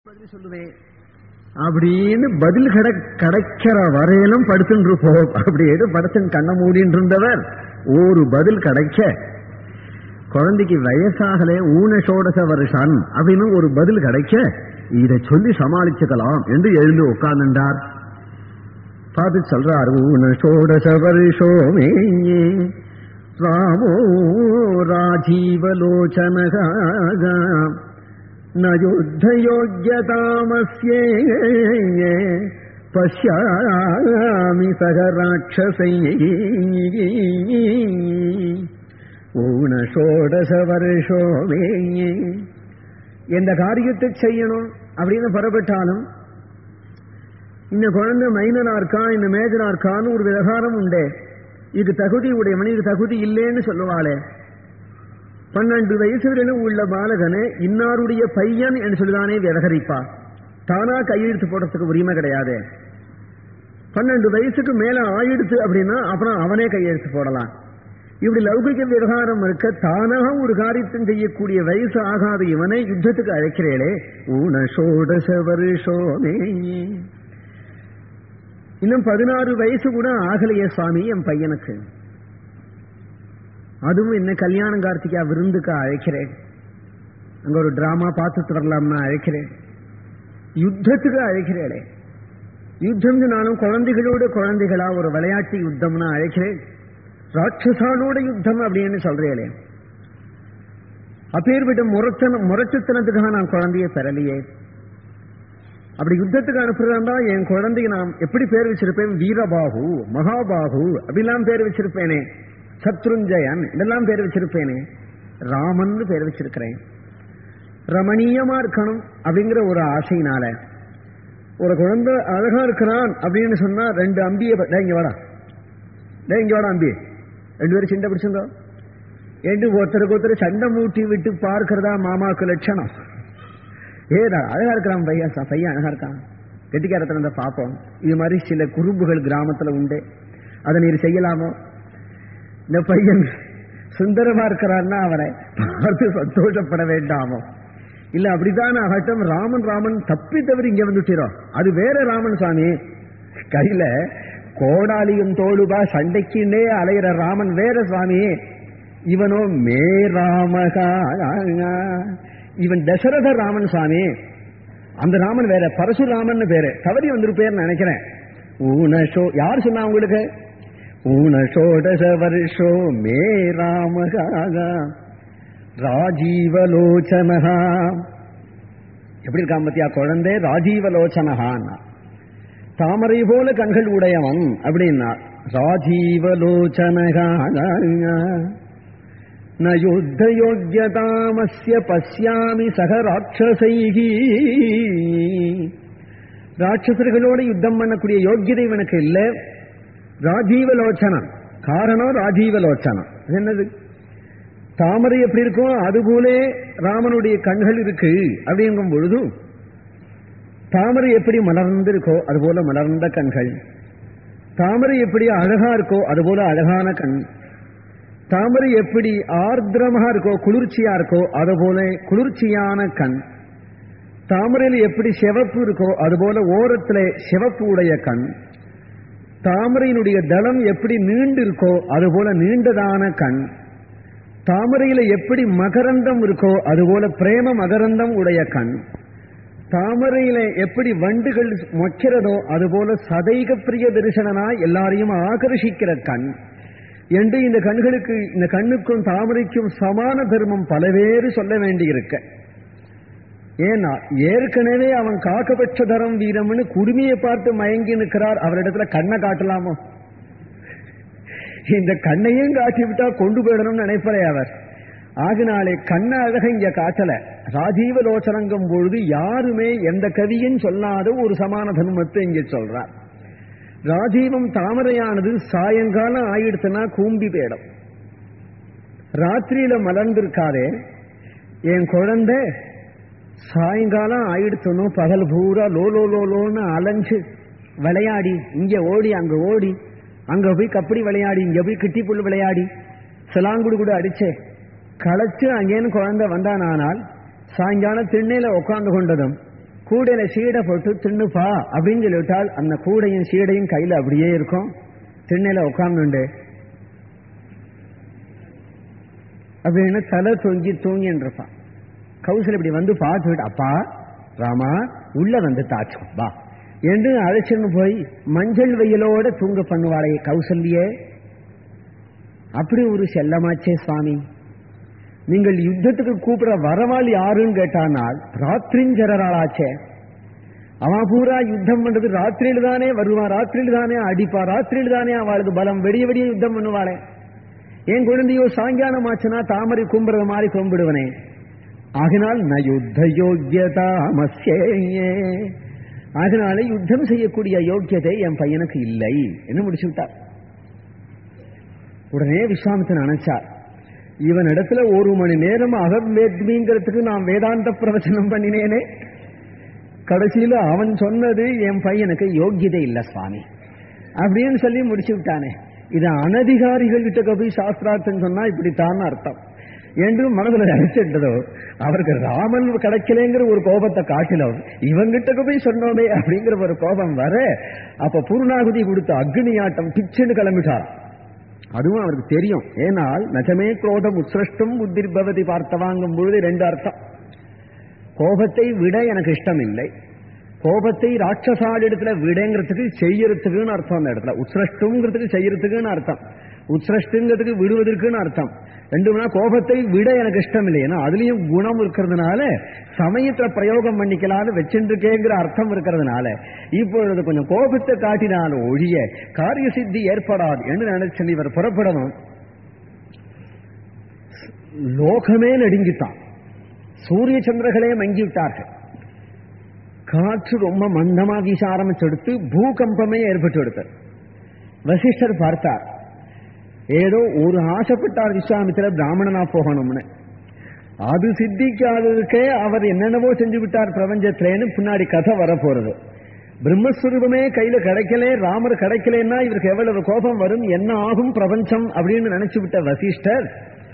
பதில் சொல்லுவேன் அப்படின்னு பதில் கட கிடைக்கிற வரையிலும் படுத்துட்டு இருப்போம் அப்படின்னு படுத்துன்னு கண்ண மூடின்னு இருந்தவர் ஒரு பதில் கிடைக்க குழந்தைக்கு வயசாகலே ஊனசோடச வருஷன் அப்படின்னு ஒரு பதில் கிடைக்க இதை சொல்லி சமாளிச்சுக்கலாம் என்று எழுந்து உட்கார்ந்துட்டார் பார்த்து சொல்றார் ஊனசோடச வருஷோமே ராமோ ராஜீவலோச்சனகா न युद्धयोग्यतामस्ये पश्यामि सह राक्षसै ஊனஷோடச வருஷோமே எந்த காரியத்தை செய்யணும் அப்படின்னு புறப்பட்டாலும் இந்த குழந்தை மைனரா இருக்கா இந்த மேஜரா இருக்கான்னு ஒரு விவகாரம் உண்டே இது தகுதி உடையவன் இது தகுதி இல்லைன்னு சொல்லுவாளே பன்னெண்டு வயசு வரையிலும் உள்ள பாலகனை இன்னாருடைய பையன் என்று சொல்லிதானே விவகரிப்பா தானா கையெழுத்து போடுறதுக்கு உரிமை கிடையாது பன்னெண்டு வயசுக்கு மேல ஆயிடுத்து அப்படின்னா அப்புறம் அவனே கையெழுத்து போடலாம் இப்படி லௌகிக விவகாரம் இருக்க தானாக ஒரு காரியத்தை செய்யக்கூடிய வயசு ஆகாத இவனை யுத்தத்துக்கு அழைக்கிறேளே ஊனசோடச வருஷோமே இன்னும் பதினாறு வயசு கூட ஆகலையே சுவாமி என் பையனுக்கு அதுவும் என்ன கல்யாணம் கார்த்திகா விருந்துக்கு அழைக்கிறேன் அங்க ஒரு டிராமா பார்த்துட்டு வரலாம்னா அழைக்கிறேன் யுத்தத்துக்கு அழைக்கிறேளே யுத்தம் நானும் குழந்தைகளோட குழந்தைகளா ஒரு விளையாட்டு யுத்தம்னு அழைக்கிறேன் ராட்சசானோட யுத்தம் அப்படின்னு சொல்றேளே அப்பேற்பட்ட முரச்சன முரட்டுத்தனத்துக்காக நான் குழந்தைய பெறலையே அப்படி யுத்தத்துக்கு அனுப்புறதா என் குழந்தைக்கு நான் எப்படி பேர் வச்சிருப்பேன் வீரபாகு மகாபாகு அப்படிலாம் பேர் வச்சிருப்பேனே சத்ருஞ்சயன் இதெல்லாம் பேர் வச்சிருப்பேனே ராமன் பேர் வச்சிருக்கிறேன் ரமணீயமா இருக்கணும் அப்படிங்கிற ஒரு ஆசையினால ஒரு குழந்தை அழகா இருக்கிறான் அப்படின்னு சொன்னா ரெண்டு அம்பிய இங்க வாடா இங்க வாடா அம்பி ரெண்டு பேரும் சிண்டை பிடிச்சிருந்தோம் என்று ஒருத்தருக்கு ஒருத்தர் சண்டை மூட்டி விட்டு பார்க்கிறதா மாமாவுக்கு லட்சணம் ஏதா அழகா இருக்கிறான் பையன் பையன் அழகா இருக்கான் கெட்டிக்காரத்துல இருந்த பாப்போம் இது மாதிரி சில குறும்புகள் கிராமத்துல உண்டு அதை நீர் செய்யலாமோ இந்த பையன் சுந்தரமா இருக்கிறான்னா அவனை பார்த்து சந்தோஷப்பட வேண்டாமோ இல்ல அப்படித்தான் ஆகட்டும் ராமன் ராமன் தப்பி தவறி இங்க வந்துட்டோம் அது வேற ராமன் சாமி கையில கோடாலியும் தோளுபா சண்டைக்குன்னே அலையிற ராமன் வேற சுவாமி இவனோ மே ராமகா இவன் தசரத ராமன் சுவாமி அந்த ராமன் வேற பரசுராமன் பேரு தவறி வந்திருப்பேன்னு நினைக்கிறேன் ஊனஷோ யார் சொன்னா உங்களுக்கு ஊனஷோடச வருஷோ மே ராமகா ராஜீவலோச்சனகா எப்படி இருக்கான் பத்தியா குழந்தை ராஜீவலோச்சனகான்னா தாமரை போல கண்கள் உடையவன் அப்படின்னா ராஜீவலோச்சனகா ந யுத்த யோக்கியதாமஸ்ய பசியாமி சக ராட்சசைகி ராட்சசர்களோட யுத்தம் பண்ணக்கூடிய யோக்கியதை இவனுக்கு இல்ல ராஜீவலோச்சனம் காரணம் ராஜீவலோச்சனம் என்னது தாமரை எப்படி இருக்கும் அதுபோலே ராமனுடைய கண்கள் இருக்கு அப்படிங்கும் பொழுது தாமரை எப்படி மலர்ந்து இருக்கோ அதுபோல மலர்ந்த கண்கள் தாமரை எப்படி அழகா இருக்கோ அதுபோல அழகான கண் தாமரை எப்படி ஆர்திரமாக இருக்கோ குளிர்ச்சியா இருக்கோ அதுபோல குளிர்ச்சியான கண் தாமரையில் எப்படி சிவப்பு இருக்கோ அதுபோல ஓரத்துல சிவப்பு உடைய கண் தாமரையினுடைய தளம் எப்படி நீண்டு இருக்கோ அதுபோல நீண்டதான கண் தாமரையில எப்படி மகரந்தம் இருக்கோ அதுபோல பிரேம மகரந்தம் உடைய கண் தாமரையில எப்படி வண்டுகள் மொக்கிறதோ அதுபோல சதைக பிரிய தரிசனனா எல்லாரையும் ஆகர்ஷிக்கிற கண் என்று இந்த கண்களுக்கு இந்த கண்ணுக்கும் தாமரைக்கும் சமான தர்மம் பலவேறு சொல்ல வேண்டியிருக்க ஏன்னா ஏற்கனவே அவன் காக்கபட்ச தரம் வீரம்னு குடுமையை பார்த்து மயங்கி நிற்கிறார் அவரிடத்துல கண்ணை காட்டலாமோ இந்த கண்ணையும் காட்டி விட்டா கொண்டு போயிடணும்னு நினைப்பறே அவர் ஆகினாலே கண்ண அழக இங்க காட்டல ராஜீவ லோச்சனங்கும் பொழுது யாருமே எந்த கவியும் சொல்லாத ஒரு சமான தர்மத்தை இங்க சொல்றார் ராஜீவம் தாமரையானது சாயங்காலம் ஆயிடுச்சுன்னா கூம்பி போயிடும் ராத்திரியில மலர்ந்திருக்காதே என் குழந்தை சாயங்காலம் ஆயிடுச்சனோ பகல் பூரா லோ லோ லோ லோன்னு அலைஞ்சு விளையாடி இங்க ஓடி அங்க ஓடி அங்க போய் கப்படி விளையாடி இங்க போய் கிட்டி புல் விளையாடி சிலாங்குடு கூட அடிச்சே களைச்சு அங்கேன்னு குழந்தை வந்தானால் சாயங்காலம் திண்ணையில உட்கார்ந்து கொண்டதும் கூடையில சீடை போட்டு தின்னுப்பா அப்படின்னு சொல்லிவிட்டால் அந்த கூடையும் சீடையும் கையில அப்படியே இருக்கும் திண்ணையில உட்கார்ந்துண்டு அப்படின்னு தலை தொங்கி தூங்கின்னு இருப்பான் கௌசல் இப்படி வந்து பார்த்துட்டு அப்பா ராமா உள்ள வந்து தாச்சு வா என்று அழைச்சின்னு போய் மஞ்சள் வெயிலோட தூங்க பண்ணுவாளே கௌசல்யே அப்படி ஒரு செல்லமாச்சே சுவாமி நீங்கள் யுத்தத்துக்கு கூப்பிட வரவாள் யாருன்னு கேட்டானால் ராத்திரிஞ்சராளாச்சே அவன் பூரா யுத்தம் பண்றது ராத்திரியில் தானே வருவான் ராத்திரியில் தானே அடிப்பா ராத்திரியில் தானே அவளுக்கு பலம் வெடிய வெடிய யுத்தம் பண்ணுவாளே என் குழந்தையோ சாயங்காலம் ஆச்சுன்னா தாமரை கும்புறது மாதிரி கும்பிடுவனே ஆகினால் ந யுத்த யோக்கியதாமஸ்யே அதனால யுத்தம் செய்யக்கூடிய யோக்கியதை என் பையனுக்கு இல்லை என்று முடிச்சு விட்டார் உடனே விஸ்வாமித்தன் நினைச்சார் இவன் இடத்துல ஒரு மணி நேரம் அகவேத்மிங்கிறதுக்கு நான் வேதாந்த பிரவச்சனம் பண்ணினேனே கடைசியில அவன் சொன்னது என் பையனுக்கு யோக்கியதை இல்ல சுவாமி அப்படின்னு சொல்லி முடிச்சு விட்டானே இது அனதிகாரிகள் கிட்ட போய் சாஸ்திரார்த்தம் சொன்னா இப்படித்தான் அர்த்தம் என்று மனதில் நினைச்சிட்டதோ அவருக்கு ராமன் கிடைக்கலங்கிற ஒரு கோபத்தை காட்டிலும் இவங்கிட்ட போய் சொன்னோமே அப்படிங்கிற ஒரு கோபம் வர அப்ப பூர்ணாகுதி கொடுத்த அக்னியாட்டம் பிச்சுன்னு கிளம்பிட்டார் அதுவும் அவருக்கு தெரியும் ஏனால் நஜமே குரோதம் உத்ஸ்ரஷ்டும் புத்திர்பவதி பார்த்தவாங்கும் பொழுது ரெண்டு அர்த்தம் கோபத்தை விட எனக்கு இஷ்டம் இல்லை கோபத்தை ராட்சசால் இடத்துல விடங்கிறதுக்கு செய்யறதுக்குன்னு அர்த்தம் அந்த இடத்துல உத்ஸ்ரஷ்டுங்கிறதுக்கு செய்யறதுக்குன்னு அர்த்தம் உத்ஸ்ரஷ்டுங்கிறதுக்கு விடுவதற்குன்னு அர்த்தம் ரெண்டுனா கோபத்தை விட எனக்கு இஷ்டம் இல்லை ஏன்னா அதுலயும் குணம் இருக்கிறதுனால சமயத்துல பிரயோகம் பண்ணிக்கலாம்னு வச்சுருக்கேங்கிற அர்த்தம் இருக்கிறதுனால இப்பொழுது கொஞ்சம் கோபத்தை காட்டினால் ஒழிய காரிய சித்தி ஏற்படாது என்று நினைச்சு இவர் புறப்படணும் லோகமே நடுங்கித்தான் சூரிய சந்திரர்களே மங்கி விட்டார்கள் காற்று ரொம்ப மந்தமா வீச ஆரம்பிச்செடுத்து பூகம்பமே ஏற்பட்டு எடுத்தார் வசிஷ்டர் பார்த்தார் ஏதோ ஒரு ஆசைப்பட்டார் விஸ்வாமித்திர பிராமணனா போகணும்னு அது சித்திக்காததுக்கே அவர் என்னென்னவோ செஞ்சு விட்டார் பிரபஞ்சத்திலேன்னு பின்னாடி கதை வரப்போறது பிரம்மஸ்வரூபமே கையில கிடைக்கல ராமர் கிடைக்கலன்னா இவருக்கு எவ்வளவு கோபம் வரும் என்ன ஆகும் பிரபஞ்சம் அப்படின்னு நினைச்சு விட்ட வசிஷ்டர்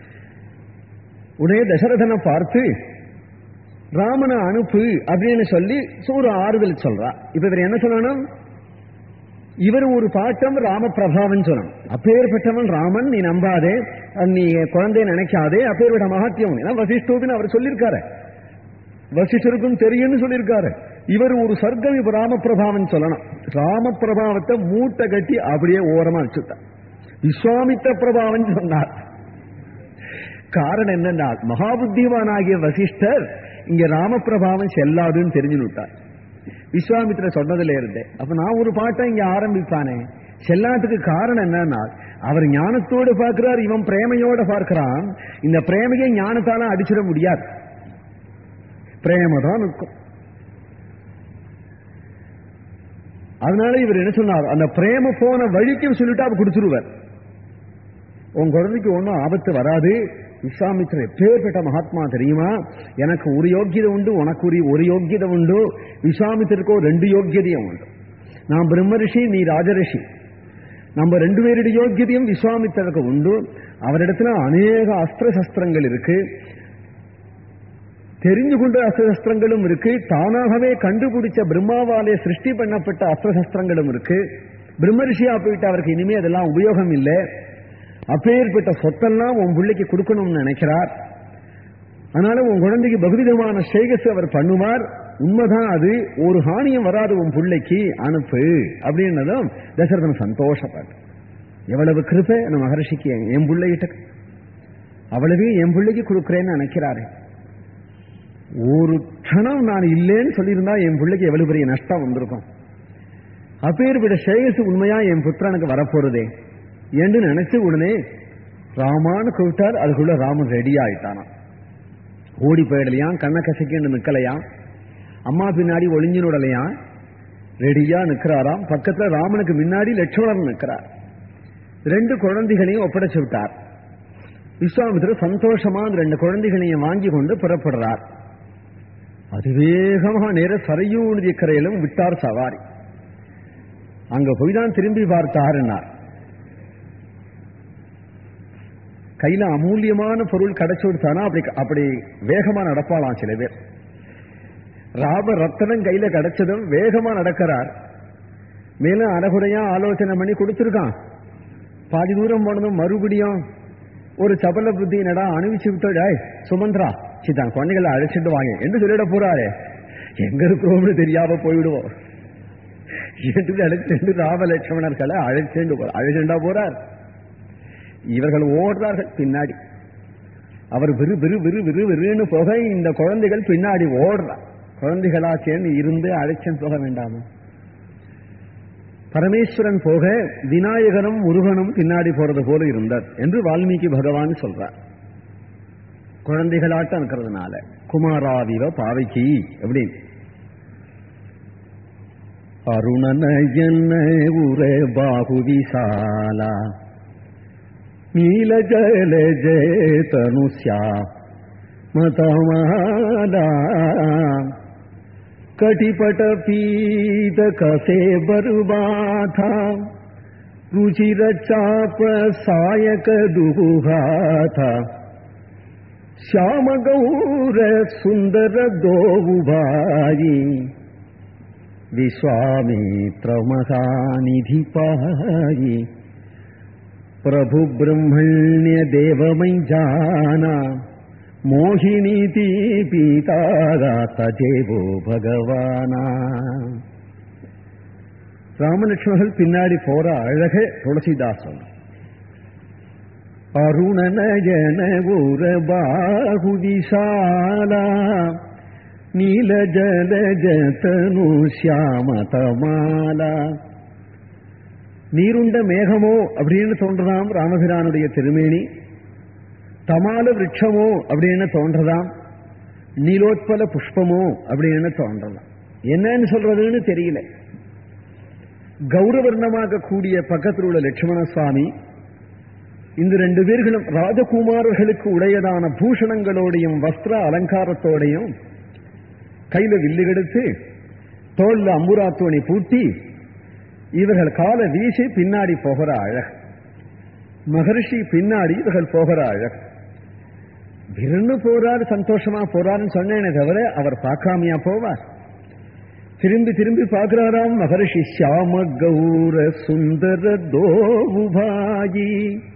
உடனே தசரதனை பார்த்து ராமனை அனுப்பு அப்படின்னு சொல்லி ஒரு ஆறுதல் சொல்றா இப்ப இவர் என்ன சொல்லணும் இவர் ஒரு பாட்டம் ராம பிரபாவம் சொல்லணும் அப்பேற்பட்டவன் ராமன் நீ நம்பாதே நீ குழந்தைய நினைக்காதே அப்பேற்பட்ட மகாத்தியம் ஏன்னா வசிஷ்டோபின்னு அவர் சொல்லியிருக்காரு வசிஷ்டருக்கும் தெரியும்னு சொல்லியிருக்காரு இவர் ஒரு சர்க்கம் இப்ப ராமபிரபாவம் சொல்லணும் ராமபிரபாவத்தை மூட்டை கட்டி அப்படியே ஓரமா வச்சுட்டார் விஸ்வாமித்த பிரபாவம் சொன்னார் காரணம் என்னன்னா மகாபுத்திவான் ஆகிய வசிஷ்டர் இங்க ராமபிரபாவம் செல்லாதுன்னு தெரிஞ்சு விட்டார் விஸ்வாமித்திர சொன்னதுல இருந்தே அப்ப நான் ஒரு பாட்டை இங்க ஆரம்பிப்பானே செல்லாத்துக்கு காரணம் என்னன்னா அவர் ஞானத்தோடு பார்க்கிறார் இவன் பிரேமையோட பார்க்கிறான் இந்த பிரேமையை ஞானத்தால அடிச்சிட முடியாது பிரேம தான் இருக்கும் அதனால இவர் என்ன சொன்னார் அந்த பிரேம போன வழிக்கு சொல்லிட்டு அவர் கொடுத்துருவார் உன் குழந்தைக்கு ஒன்றும் ஆபத்து வராது விஸ்வாமித்திர எப்பேற்பட்ட மகாத்மா தெரியுமா எனக்கு ஒரு யோக்கியதை உண்டு உனக்கு ஒரு ஒரு யோக்கியதை உண்டு விஸ்வாமித்திற்கோ ரெண்டு யோக்கியதையும் உண்டு நான் பிரம்ம ரிஷி நீ ராஜரிஷி நம்ம ரெண்டு பேருடைய யோக்கியதையும் விஸ்வாமித்திரருக்கு உண்டு அவரிடத்துல அநேக அஸ்திர சஸ்திரங்கள் இருக்கு தெரிஞ்சு கொண்ட அஸ்திரசஸ்திரங்களும் இருக்கு தானாகவே கண்டுபிடிச்ச பிரம்மாவாலே சிருஷ்டி பண்ணப்பட்ட அஸ்திரசஸ்திரங்களும் இருக்கு பிரம்ம ரிஷியா போயிட்டு அவருக்கு இனிமே அதெல்லாம் உபயோகம் இல்லை அப்பேற்பட்ட சொத்தெல்லாம் உன் பிள்ளைக்கு கொடுக்கணும்னு நினைக்கிறார் அதனால உன் குழந்தைக்கு பகுவிதமான ஸ்ரேகஸ் அவர் பண்ணுவார் உண்மைதான் அது ஒரு ஹானியம் வராது உன் பிள்ளைக்கு அனுப்பு அப்படின்னதும் தசரதன் சந்தோஷப்பட்டு எவ்வளவு கிருப்பை நம்ம மகர்ஷிக்கு என் பிள்ளைகிட்ட அவ்வளவே என் பிள்ளைக்கு கொடுக்குறேன்னு நினைக்கிறாரு ஒரு க்ஷணம் நான் இல்லைன்னு சொல்லியிருந்தா என் பிள்ளைக்கு எவ்வளவு பெரிய நஷ்டம் வந்திருக்கும் அப்பேற்பட்ட ஸ்ரேயஸ் உண்மையா என் புத்திரனுக்கு வரப்போறதே என்று நினைச்சு உடனே ராமான்னு கூப்பிட்டார் அதுக்குள்ள ராமன் ரெடி ஆயிட்டானா ஓடி போயிடலையாம் கண்ண கசக்கின்னு நிக்கலையாம் அம்மா பின்னாடி ஒளிஞ்சு நுடலையாம் ரெடியா நிக்கிறாராம் பக்கத்துல ராமனுக்கு முன்னாடி லட்சுமணன் நிக்கிறார் ரெண்டு குழந்தைகளையும் ஒப்படைச்சு விட்டார் விஸ்வாமித்திரர் சந்தோஷமா அந்த ரெண்டு குழந்தைகளையும் வாங்கி கொண்டு புறப்படுறார் அதிவேகமாக நேர சரையூ நதி கரையிலும் விட்டார் சவாரி அங்க போய் தான் திரும்பி பார்த்தாருன்னார் கையில அமூல்யமான பொருள் கிடைச்சு விடுத்தானா அப்படி அப்படி வேகமா நடப்பாளாம் சில பேர் ராம ரத்தனம் கையில கிடைச்சதும் வேகமா நடக்கிறார் மேலும் அறகுறையா ஆலோசனை பண்ணி கொடுத்திருக்கான் பாதி தூரம் போனதும் மறுபடியும் ஒரு சபல புத்தி நடா அணிவிச்சு விட்டாய் சுமந்திரா சிதான் குழந்தைகளை அழைச்சிட்டு வாங்க என்று சொல்லிட போறாரே எங்க இருக்கிறோம்னு தெரியாம போய்விடுவோம் என்று அழைச்சிட்டு ராம லட்சுமணர்களை அழைச்சிட்டு போறார் அழைச்சிண்டா போறார் இவர்கள் ஓடுறார்கள் பின்னாடி அவர் விறு விறு விறு விறு விறுன்னு போக இந்த குழந்தைகள் பின்னாடி ஓடுறார் குழந்தைகளா சேர்ந்து இருந்து அழைச்சன் போக வேண்டாமா பரமேஸ்வரன் போக விநாயகனும் முருகனும் பின்னாடி போறது போல இருந்தார் என்று வால்மீகி பகவான் சொல்றார் குழந்தைகளாட்டம் இருக்கிறதுனால குமாராவிவ பாவைக்கு அப்படின்னு அருணனயன உர பாகு விசாலா நீல ஜலஜ தனுஷ்யா மதமாலா कटिपट पीत कसे बरुबाथा रुचिर चाप सायक दुहाथा श्याम गौर सुंदर दो भाई विश्वामित्र महानिधि पाई प्रभु ब्रह्मण्य देवमय जाना மோகினி தீபீதாக தஜேவோ பகவானா ராமலட்சுமர்கள் பின்னாடி போற அழக துளசிதாசன் அருணநயன ஊர பாகு விசாலா நீல ஜல ஜதனு சியாமதமாலா நீருண்ட மேகமோ அப்படின்னு தோன்றதாம் ராமபிரானுடைய திருமேனி தமால விரட்சமோ அப்படின்னு தோன்றதாம் நீலோத்பல புஷ்பமோ அப்படின்னு தோன்றலாம் என்னன்னு சொல்றதுன்னு தெரியல கௌரவர்ணமாக கூடிய பக்கத்தில் உள்ள லட்சுமண சுவாமி இந்த ரெண்டு பேர்களும் ராஜகுமாரர்களுக்கு உடையதான பூஷணங்களோடையும் வஸ்திர அலங்காரத்தோடையும் கையில வில்லு கெடுத்து தோல்ல அம்புராத்தோணி பூட்டி இவர்கள் கால வீசி பின்னாடி போகிற அழகு மகர்ஷி பின்னாடி இவர்கள் போகிற அழகு விருன்னு போறாரு சந்தோஷமா போறாருன்னு சொன்னேனே தவிர அவர் பார்க்காமையா போவார் திரும்பி திரும்பி பார்க்கிறாராம் மகர்ஷி சியாம கௌர சுந்தர தோவுபாயி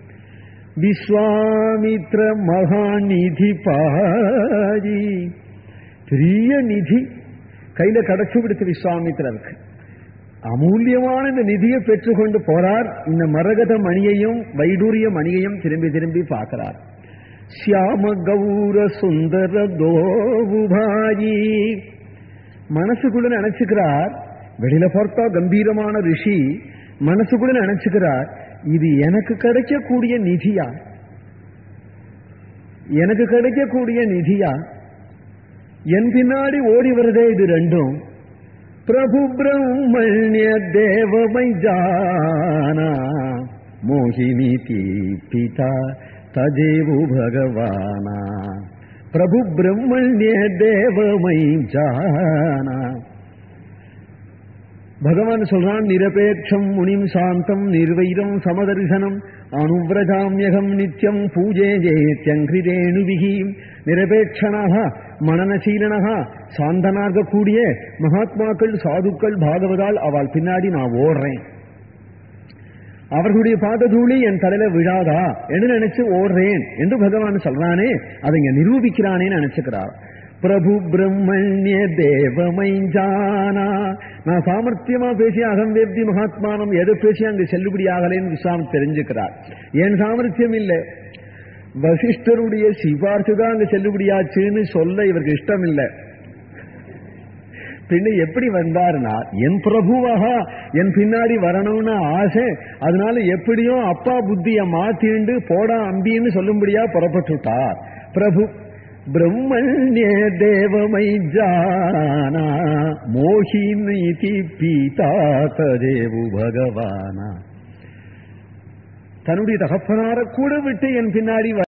விஸ்வாமித்ர மகாநிதி பாயி பெரிய நிதி கையில கடைச்சு விடுத்து விஸ்வாமித்ரருக்கு அமூல்யமான இந்த நிதியை பெற்றுக்கொண்டு போறார் இந்த மரகத மணியையும் வைடூரிய மணியையும் திரும்பி திரும்பி பார்க்கிறார் சியாம கௌர சுந்தர தோவுபாயி மனசுக்குள்ள நினைச்சுக்கிறார் வெளியில பார்த்தா கம்பீரமான ரிஷி மனசுக்குள்ள நினைச்சுக்கிறார் இது எனக்கு கிடைக்கக்கூடிய நிதியா எனக்கு கிடைக்கக்கூடிய நிதியா என் பின்னாடி ஓடி வருதே இது ரெண்டும் பிரபு பிரம்மண்ய தேவமை ஜானா மோகினி தீபிதா தஜேவு பகவானா பிரபு பிரம்மண்ய தேவமை ஜானா பகவான் சொல்றான் நிரபேட்சம் முனிம் சாந்தம் நிர்வைரம் சமதர்சனம் அனுவிரஜாமியகம் நித்யம் பூஜே ஜேத்யங்கிரேணுவிகி நிரபேட்சனாக மனநசீலனாக சாந்தனாக கூடிய மகாத்மாக்கள் சாதுக்கள் பாகவதால் அவள் பின்னாடி நான் ஓடுறேன் அவர்களுடைய பாததூளி என் தலையில விழாதா என்று நினைச்சு ஓடுறேன் என்று பகவான் சொல்றானே அதை இங்க நிரூபிக்கிறானேன்னு நினைச்சுக்கிறார் பிரபு பிரம்மண்ய தேவமை ஜானா நான் சாமர்த்தியமா பேசி அகம் வேப்தி மகாத்மானம் எதை பேசி அங்கு செல்லுபடி ஆகலைன்னு விசாம் தெரிஞ்சுக்கிறார் என் சாமர்த்தியம் இல்லை வசிஷ்டருடைய சிபார்சு தான் அங்க செல்லுபடியாச்சுன்னு சொல்ல இவருக்கு இஷ்டம் இல்லை பின்ன எப்படி வந்தாருன்னா என் பிரபுவாக என் பின்னாடி வரணும்னு ஆசை அதனால எப்படியோ அப்பா புத்திய மாத்திண்டு போடா அம்பின்னு சொல்லும்படியா புறப்பட்டுட்டார் பிரபு பிரம்மண்ய தேவமை ஜானா மோகினி பீதா ததேவு பகவானா தன்னுடைய தகப்பனார கூட விட்டு என் பின்னாடி